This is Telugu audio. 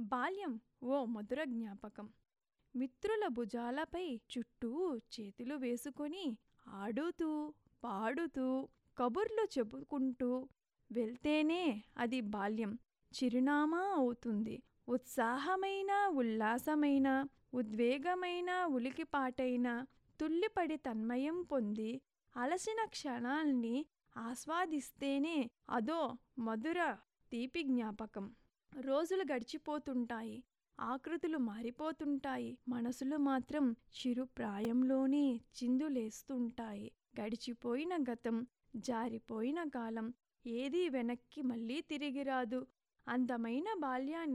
బాల్యం ఓ మధుర జ్ఞాపకం మిత్రుల భుజాలపై చుట్టూ చేతులు వేసుకొని ఆడుతూ పాడుతూ కబుర్లు చెప్పుకుంటూ వెళ్తేనే అది బాల్యం చిరునామా అవుతుంది ఉత్సాహమైన ఉల్లాసమైన ఉద్వేగమైన ఉలికిపాటైన తుల్లిపడి తన్మయం పొంది అలసిన క్షణాల్ని ఆస్వాదిస్తేనే అదో మధుర తీపి జ్ఞాపకం రోజులు గడిచిపోతుంటాయి ఆకృతులు మారిపోతుంటాయి మనసులు మాత్రం చిరు ప్రాయంలోనే చిందులేస్తుంటాయి గడిచిపోయిన గతం జారిపోయిన కాలం ఏదీ వెనక్కి మళ్ళీ తిరిగి రాదు అందమైన బాల్యాన్ని